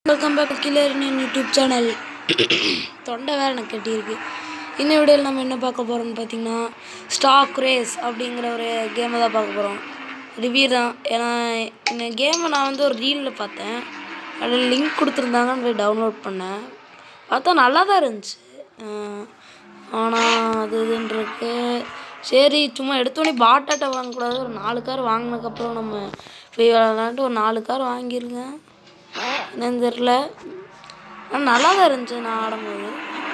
Welcome back கிளரின் YouTube channel தொண்டை வேறு எனக்கு கட்டியிருக்கு இந்த வீடியோவில் நம்ம என்ன பார்க்க போகிறோம்னு பார்த்தீங்கன்னா ஸ்டாக் ரேஸ் அப்படிங்கிற ஒரு கேமை தான் பார்க்க போகிறோம் ரிவ்யூ தான் ஏன்னா இந்த கேமை நான் வந்து ஒரு ரீலில் பார்த்தேன் அதில் லிங்க் கொடுத்துருந்தாங்கன்னு போய் டவுன்லோட் பண்ணேன் பார்த்தா நல்லா தான் இருந்துச்சு ஆனால் அது இதுன்றிருக்கு சரி சும்மா எடுத்தோடனே பாட்டாட்டை வாங்கக்கூடாது ஒரு நாலு கார் வாங்கினதுக்கப்புறம் நம்ம போய் விளாட்லான்ட்டு ஒரு நாலு கார் வாங்கியிருக்கேன் என்னன்னு தெரில ஆனால் நல்லா தான் இருந்துச்சு நான் ஆடும்போது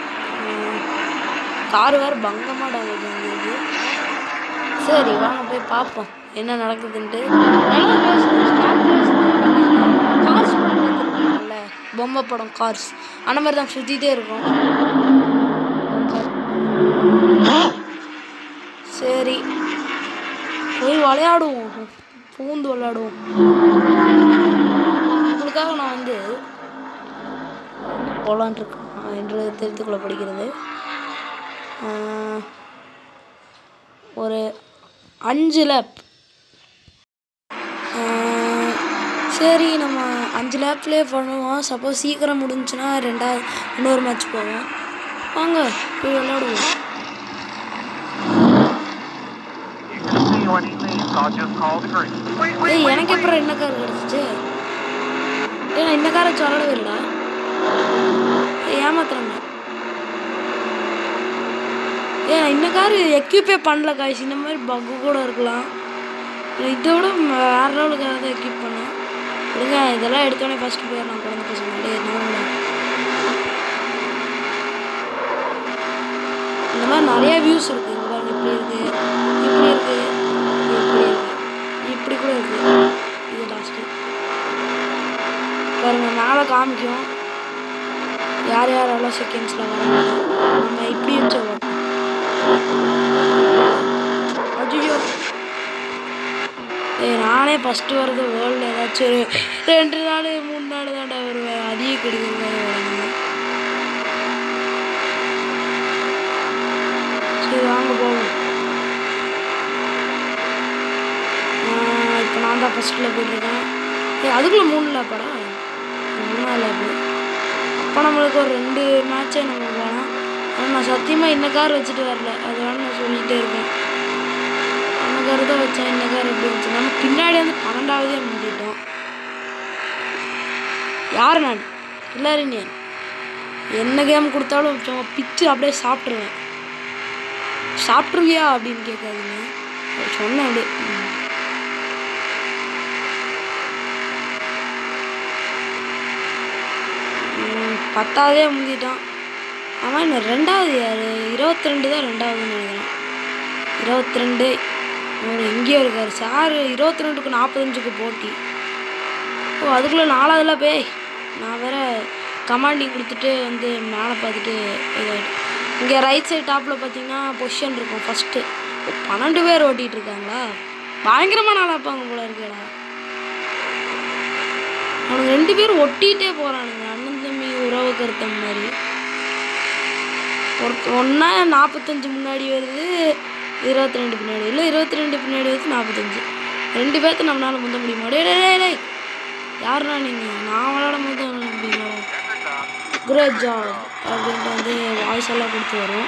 கார் வேறு பங்கமாக டேமேஜ் வந்துருக்கு சரி வாங்க போய் பார்ப்போம் என்ன நடக்குதுன்ட்டு நல்லா பேசுகிறேன் ஸ்டாக் கார்ஸ் படம் பார்த்துருக்கீங்கல்ல பொம்மை படம் கார்ஸ் அந்த மாதிரி தான் சுற்றிட்டே இருக்கும் சரி போய் விளையாடுவோம் பூந்து விளையாடுவோம் உங்களுக்காக நான் வந்து போலான் இருக்கேன் என்று தெரிந்துக்குள்ள படிக்கிறது ஆஹ், ஒரு அஞ்சு லேப் சரி நம்ம அஞ்சு லேப்லேயே பண்ணுவோம் சப்போஸ் சீக்கிரம் முடிஞ்சுன்னா ரெண்டாவது இன்னொரு மேட்ச் போவோம் வாங்க போய் விளையாடுவோம் See you anything, I'll just call the green. Wait, wait, ஏய் wait, எனக்கு wait. அப்புறம் என்ன கார் கிடச்சிச்சு ஏய் நான் இந்த காரை சொல்லவே இல்லைடா ஏய் ஏமாத்துறேன்டா ஏய் நான் இந்த கார் எக்யூப்பே பண்ணல காய்ச்சி இந்த மாதிரி பக்கு கூட இருக்கலாம் நான் இதை விட ம- வேற லெவலுக்கு ஏதாவது எக்யூப் பண்ணேன் விடுங்க இதெல்லாம் எடுத்தோடனே ஃபஸ்ட்டு போயிடலாம் குழந்தை பசங்க டேய் நான் இந்த மாதிரி நிறைய வியூஸ் இருக்கு இங்க பாருங்க இப்படி இருக்கு இப்படி இருக்கு இப்படி இருக்கு இப்படி கூட இருக்கு இது லாஸ்ட்டு பாருங்க மேலே காமிக்கும் யார் யாரெல்லாம் செகண்ட்ஸில் வராங்க நம்ம இப்படி வச்சு அஜியோ ஏய் நானே ஃபஸ்ட்டு வரது வேர்ல்டில் ஏதாச்சும் ஒரு ரெண்டு நாள் மூணு நாள் தான்டா வருவேன் அதிக கிடைக்கிறது வரணும் சரி வாங்க போவோம் இப்போ நான் தான் ஃபஸ்ட்டில் போயிட்டுருக்கேன் ஏய் அதுக்குள்ளே மூணு லேப்பாடா மூணாவது லேப்பு அப்போ நம்மளுக்கு ஒரு ரெண்டு மேட்சே நம்ம போகலாம் ஆனால் நான் சத்தியமாக இந்த கார் வச்சுட்டு வரல அது வேணும் நான் சொல்லிகிட்டே இருக்கேன் அந்த கார் தான் வச்சேன் இந்த கார் எப்படி வச்சு நம்ம பின்னாடி வந்து பன்னெண்டாவதே முடிஞ்சிட்டோம் யார் நான் எல்லாரும் நீ என்ன கேம் கொடுத்தாலும் சும்மா பிச்சு அப்படியே சாப்பிட்ருவேன் சாப்பிட்ருவியா அப்படின்னு கேட்காதீங்க சொன்னேன் அப்படியே ம். ம், பத்தாவதே முந்திட்டான் அவன் இன்னும் ரெண்டாவது யார் இருபத்தி ரெண்டு தான் ரெண்டாவதுன்னு நினைக்கிறேன் இருபத்தி ரெண்டு அவர் எங்கேயோ இருக்கார் சார் இருபத்தி ரெண்டுக்கு நாற்பத்தஞ்சுக்கு போட்டி ஓ அதுக்குள்ளே நாலாவதுல போய் நான் வேற கமாண்டிங் கொடுத்துட்டு வந்து மேலே பார்த்துட்டு இதாகிட்டு இங்கே ரைட் சைடு டாப்பில் பார்த்தீங்கன்னா பொசிஷன் இருக்கும் ஃபஸ்ட்டு பன்னெண்டு பேர் ஓட்டிகிட்டு இருக்காங்களா பயங்கரமாக நல்லா இருப்பாங்க போல இருக்கேடா அவனுங்க ரெண்டு பேரும் ஒட்டிகிட்டே போகிறானுங்க அண்ணன் தம்பி உறவு கருத்தம் மாதிரி ஒரு ஒன்றா நாற்பத்தஞ்சு முன்னாடி வருது இருபத்தி ரெண்டு பின்னாடி இல்லை இருபத்தி ரெண்டு பின்னாடி வருது நாற்பத்தஞ்சு ரெண்டு பேர்த்து நம்மளால முந்த முடியுமா டே டே டே டேய் யாருண்ணா நீங்கள் நான் விளாடும் போது அப்படிங்களா கிரேட் ஜாப் அப்படின்ட்டு வந்து வாய்ஸ் எல்லாம் கொடுத்து வரும்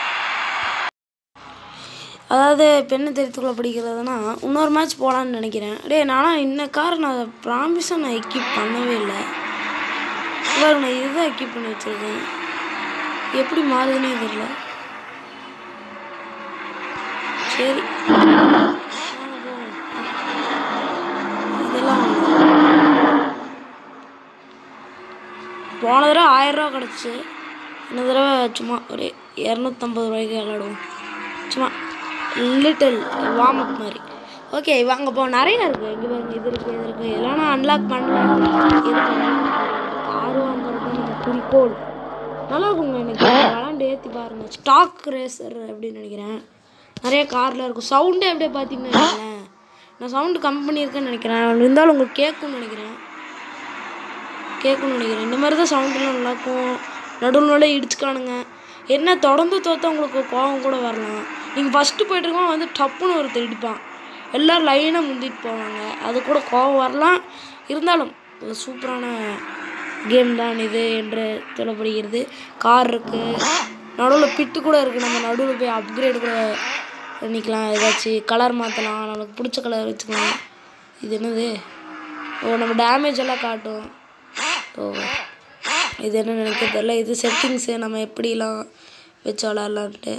அதாவது பெண்ணை தெரித்துக்குள்ள படிக்கிறதுனா இன்னொரு மேட்ச் போகலான்னு நினைக்கிறேன் டேய் நானும் இன்ன கார் நான் ப்ராமிஸாக நான் எக்யூப் பண்ணவே இல்லை பாருங்க நான் இதுதான் எக்யூப் பண்ணி வச்சுருக்கேன் எப்படி மாறுதுன்னே தெரியல சரி வாங்க போவோம். இதெல்லாம் போன தடவை ஆயிரரூவா கிடச்சி இந்த தடவை சும்மா ஒரு இரநூத்தம்பது ரூபாய்க்கு விளாடுவோம் சும்மா லிட்டில் வார்ம் அப் மாதிரி ஓகே வாங்க போ நிறைய இருக்குது இங்கே பாருங்க இது இருக்குது இது இருக்குது இதெல்லாம் நான் அன்லாக் பண்ணல இது காரு வாங்குறது தான் நம்ம குறிக்கோள் நல்லா இருக்குங்க எனக்கு விளாண்டு ஏற்றி பாருங்க ஸ்டாக் ரேசர் அப்படின்னு நினைக்கிறேன் நிறைய காரில் இருக்கும் சவுண்டே அப்படியே பார்த்தீங்கன்னா வைங்களேன். நான் சவுண்டு கம்மி பண்ணியிருக்கேன்னு நினைக்கிறேன் இருந்தாலும் உங்களுக்கு கேட்கும்னு நினைக்கிறேன் கேட்கணும்னு நினைக்கிறேன் இந்த மாதிரி தான் சவுண்டெல்லாம் நல்லாயிருக்கும் நடுவில் நடுவில் இடிச்சுக்கானுங்க என்ன தொடர்ந்து தோத்தா உங்களுக்கு கோவம் கூட வரலாம் நீங்கள் ஃபஸ்ட்டு போயிட்டுருக்கோம் வந்து டப்புன்னு ஒரு இடிப்பான் எல்லோரும் லைனாக முந்திட்டு போவாங்க அது கூட கோவம் வரலாம் இருந்தாலும் ஒரு சூப்பரான கேம் தான் இது என்று சொல்லப்படுகிறது கார் இருக்குது நடுவில் பிட்டு கூட இருக்குது நம்ம நடுவில் போய் அப்கிரேட் கூட பண்ணிக்கலாம் ஏதாச்சும் கலர் மாற்றலாம் நமக்கு பிடிச்ச கலர் வச்சுக்கலாம் இது என்னது ஓ நம்ம டேமேஜ் எல்லாம் காட்டும் ஓ இது என்ன நினைக்க தெரியல இது செட்டிங்ஸு நம்ம எப்படிலாம் வச்சு விளாட்லான்ட்டு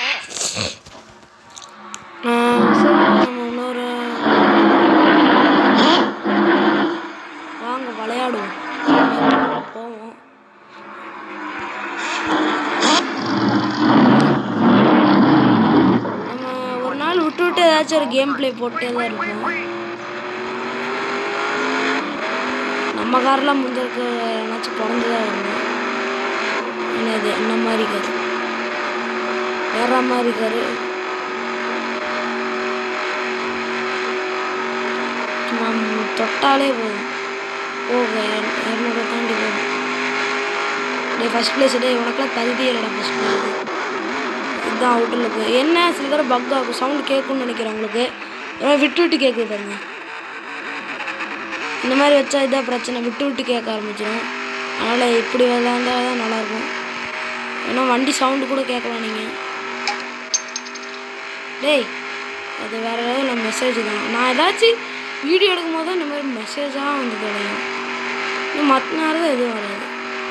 சரி நம்ம இன்னொரு வாங்க விளையாடுவோம் போவோம் நம்ம ஒரு நாள் விட்டு விட்டு ஏதாச்சும் ஒரு கேம் ப்ளே போட்டே தான் இருப்போம் நம்ம கார்லாம் முந்திருக்கு ஏதாச்சும் பிறந்துதான் வரணும் என்னது என்ன மாதிரி கார் வேற மாதிரி காரு சும்மா தொட்டாலே போதும் போக இரநூறு தாண்டி போகும் டே ஃபஸ்ட் பிளேஸ் டே உனக்குலாம் தகுதியே இல்லைடா ஃபஸ்ட் பிளேஸ் இதுதான் அவுட்டரில் போய் என்ன சில தடவை பக் ஆகும் சவுண்டு கேட்கும்னு நினைக்கிறேன் உங்களுக்கு ஏன்னா விட்டு விட்டு கேட்குது பாருங்க இந்த மாதிரி வச்சா இதான் பிரச்சனை விட்டு விட்டு கேட்க ஆரம்பிச்சிடும் அதனால் இப்படி விளாண்டா தான் நல்லாயிருக்கும் ஏன்னா வண்டி சவுண்டு கூட கேட்கலாம் நீங்கள் டேய் அது வேறு ஏதாவது மெசேஜ் தான் நான் ஏதாச்சும் வீடியோ எடுக்கும் போது தான் இந்த மாதிரி மெசேஜாக வந்து தொலையும் இன்னும் மற்ற நேரம் தான் எதுவும் வராது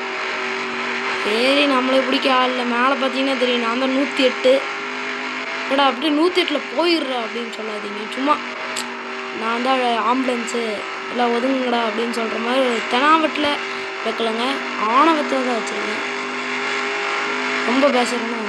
சரி நம்மளை பிடிக்க ஆள் இல்லை மேலே பார்த்தீங்கன்னா தெரியும் நான் தான் நூற்றி எட்டு ஏடா அப்படியே நூற்றி எட்டில் போயிடுறா அப்படின்னு சொல்லாதீங்க சும்மா நான் தான் ஆம்புலன்ஸு எல்லாம் ஒதுங்குங்கடா அப்படின்னு சொல்கிற மாதிரி ஒரு தெனாவட்டில் வைக்கலைங்க ஆணவத்தில் தான் வச்சுருக்கேன் ரொம்ப பேசுகிறேன்னா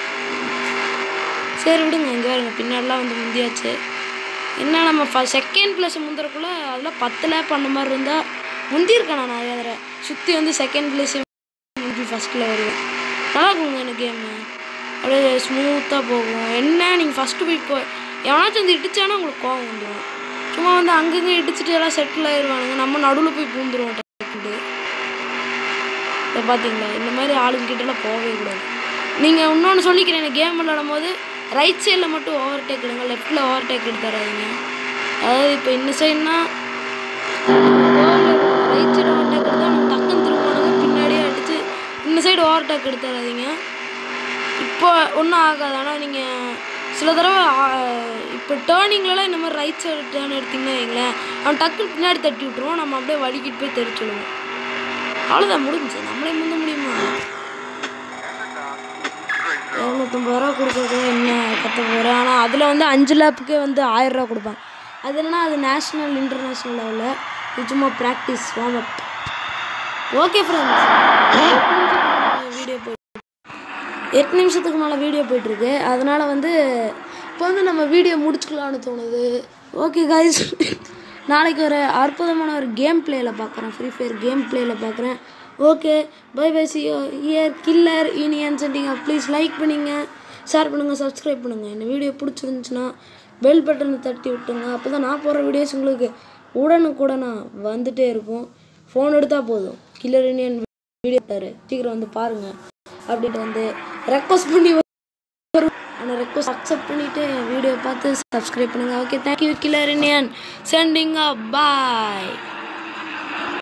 சரி விடுங்க இங்கே வருங்க பின்னாடிலாம் வந்து முந்தியாச்சு என்ன நம்ம ஃப செகண்ட் ப்ளஸ் முந்துறக்குள்ளே அதில் பத்து லேப் பண்ண மாதிரி இருந்தால் முந்திருக்கேன் நான் நிறைய தடவை சுற்றி வந்து செகண்ட் ப்ளஸ் முந்தி ஃபஸ்ட்டில் வருவேன் நல்லா இருக்குங்க எனக்கு கேமு அப்படியே ஸ்மூத்தாக போகும் என்ன நீங்கள் ஃபஸ்ட்டு போய் போ எவனாச்சும் வந்து இடிச்சானா உங்களுக்கு கோவம் வந்துடும் சும்மா வந்து அங்கங்கே இடிச்சிட்டு எல்லாம் செட்டில் ஆயிடுவானுங்க நம்ம நடுவில் போய் பூந்துருவோம் டக்குண்டு இதை பார்த்தீங்களா இந்த மாதிரி ஆளுங்கிட்டலாம் போகவே கூடாது நீங்கள் இன்னொன்று சொல்லிக்கிறேன் எனக்கு கேம் விளாடும் போது ரைட் சைடில் மட்டும் ஓவர் டேக் எடுங்க லெஃப்ட்டில் ஓவர் டேக் எடுத்துறாதீங்க அதாவது இப்போ இந்த சைடுனா ரைட் சைடு ஓவர் டேக் எடுத்தால் நம்ம டக்குன்னு திரும்பினாங்க பின்னாடியே அடித்து இந்த சைடு ஓவர் டேக் எடுத்துறாதீங்க இப்போ ஒன்றும் ஆகாது ஆனால் நீங்கள் சில தடவை ஆ, இப்போ டேர்னிங்லலாம் இந்த மாதிரி ரைட் சைடு டேர்ன் எடுத்தீங்கன்னா வைங்களேன் அவன் டக்குன்னு பின்னாடி தட்டி விட்ருவோம் நம்ம அப்படியே வலிக்கிட்டு போய் தெரிச்சுடுவோம் அவ்வளோதான் முடிஞ்சு நம்மளே முந்த முடியுமா இரநூத்தம்பது ரூபா கொடுக்குறது என்ன கற்று போகிறேன் ஆனால் அதில் வந்து அஞ்சு லேப்புக்கே வந்து ஆயிரரூவா கொடுப்பாங்க அது என்னன்னா அது நேஷ்னல் இன்டர்நேஷ்னல் லெவலில் இது சும்மா practice warm up okay friends video போய் எட்டு நிமிஷத்துக்கு மேலே வீடியோ போயிட்டுருக்கு அதனால் வந்து இப்போ வந்து நம்ம வீடியோ முடிச்சுக்கலான்னு தோணுது ஓகே காய்ஸ் நாளைக்கு ஒரு அற்புதமான ஒரு கேம் பிளேயில் பார்க்குறேன் ஃப்ரீ ஃபயர் கேம் பிளேயில் பார்க்குறேன் okay bye bye see ya killer union சென்டிங்க ப்ளீஸ் லைக் பண்ணுங்க ஷேர் பண்ணுங்கள் சப்ஸ்கிரைப் பண்ணுங்கள் இந்த வீடியோ பிடிச்சிருந்துச்சுன்னா பெல் பட்டனை தட்டி விட்டுங்க அப்போ தான் நான் போடுற வீடியோஸ் உங்களுக்கு உடனுக்குடனா வந்துட்டே இருக்கும் ஃபோன் எடுத்தால் போதும் கில்லர் யூனியன் வீடியோ விட்டாரு சீக்கிரம் வந்து பாருங்கள் அப்படின்ட்டு வந்து ரெக்வஸ்ட் பண்ணி வரும் அந்த ரெக்வஸ்ட் அக்செப்ட் பண்ணிவிட்டு வீடியோ பார்த்து சப்ஸ்கிரைப் பண்ணுங்கள் ஓகே தேங்க்யூ கில்லர் இண்டியன் சென்டிங் பாய்